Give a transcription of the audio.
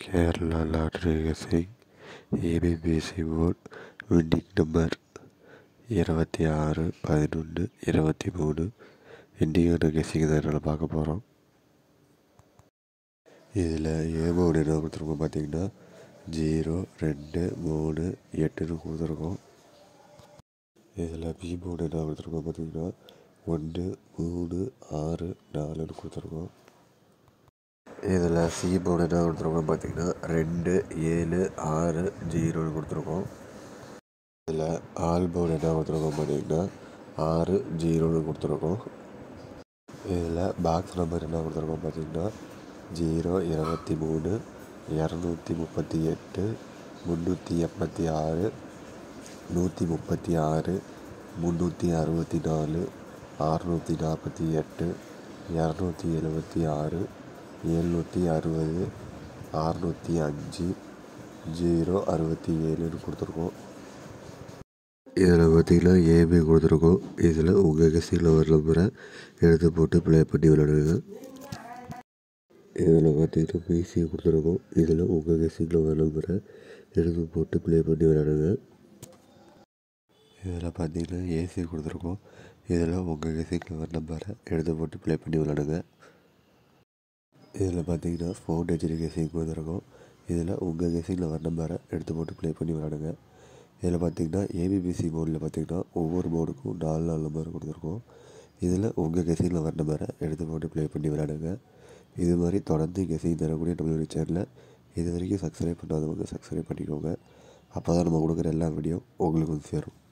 Kerala lottery guessing ஏபிபிசி board winning number இருபத்தி ஆறு பதினொன்று இருபத்தி மூணு இண்டிகான கெஸிங் தான் என்னால் பார்க்க போகிறோம் இதில் ஏ போர்டு என்ன கொடுத்துருக்கோம் பார்த்தீங்கன்னா ஜீரோ ரெண்டு மூணு எட்டுன்னு கொடுத்துருக்கோம் இதில் பி போர்டு என்ன கொடுத்துருக்கோம் பார்த்தீங்கன்னா ஒன்று மூணு ஆறு நாலுன்னு கொடுத்துருக்கோம் இதில் சி போர்டு என்ன கொடுத்துருக்கோம் பார்த்தீங்கன்னா ரெண்டு ஏழு ஆறு ஜீரோன்னு கொடுத்துருக்கோம் இதில் ஆல் போர்டு என்ன கொடுத்துருக்கோம் பார்த்தீங்கன்னா ஆறு ஜீரோன்னு கொடுத்துருக்கோம் இதில் பாக்ஸ் நம்பர் என்ன கொடுத்துருக்கோம் பார்த்தீங்கன்னா ஜீரோ இருபத்தி மூணு இரநூத்தி முப்பத்தி எட்டு முந்நூற்றி எண்பத்தி ஆறு நூற்றி முப்பத்தி ஆறு முந்நூற்றி அறுபத்தி நாலு அறுநூற்றி நாற்பத்தி எட்டு இரநூத்தி எழுபத்தி ஆறு எழுநூற்றி அறுபது அறுநூற்றி அஞ்சு ஜீரோ அறுபத்தி ஏழுன்னு கொடுத்துருக்கோம் இதில் பார்த்தீங்கன்னா ஏபி கொடுத்துருக்கோம் இதில் உங்கள் கெஸ்டிங்கில் வர நம்பரை எடுத்து போட்டு ப்ளே பண்ணி விளையாடுங்க இதில் பார்த்தீங்கன்னா பிசி கொடுத்துருக்கோம் இதில் உங்கள் கெஸ்டிங்கில் வர நம்பரை எடுத்து போட்டு ப்ளே பண்ணி விளையாடுங்க இதில் பார்த்தீங்கன்னா ஏசி கொடுத்துருக்கோம் இதில் உங்கள் கெஸ்டிங்கில் வர நம்பரை எடுத்து போட்டு ப்ளே பண்ணி விளையாடுங்க இதில் பார்த்தீங்கன்னா ஃபோன் ஹெச்டி கெஸிங் கொடுத்துருக்கோம் இதில் உங்கள் கெஸிங்கில் வர நம்பரை எடுத்து போட்டு ப்ளே பண்ணி விளையாடுங்க இதில் பார்த்தீங்கன்னா ஏபிபிசி போர்டில் பார்த்தீங்கன்னா ஒவ்வொரு போர்டுக்கும் நாலு நாலு நம்பர் கொடுத்துருக்கோம் இதில் உங்கள் கெஸிங்கில் வர நம்பரை எடுத்து போட்டு ப்ளே பண்ணி விளையாடுங்க இது மாதிரி தொடர்ந்து கெஸிங் தரக்கூடிய நம்மளுடைய சேனலை இது வரைக்கும் சப்ஸ்கிரைப் பண்ணாதவங்க சப்ஸ்கிரைப் பண்ணிக்கோங்க அப்போ தான் நம்ம கொடுக்குற எல்லா வீடியோ உங்களுக்கு வந்து சேரும்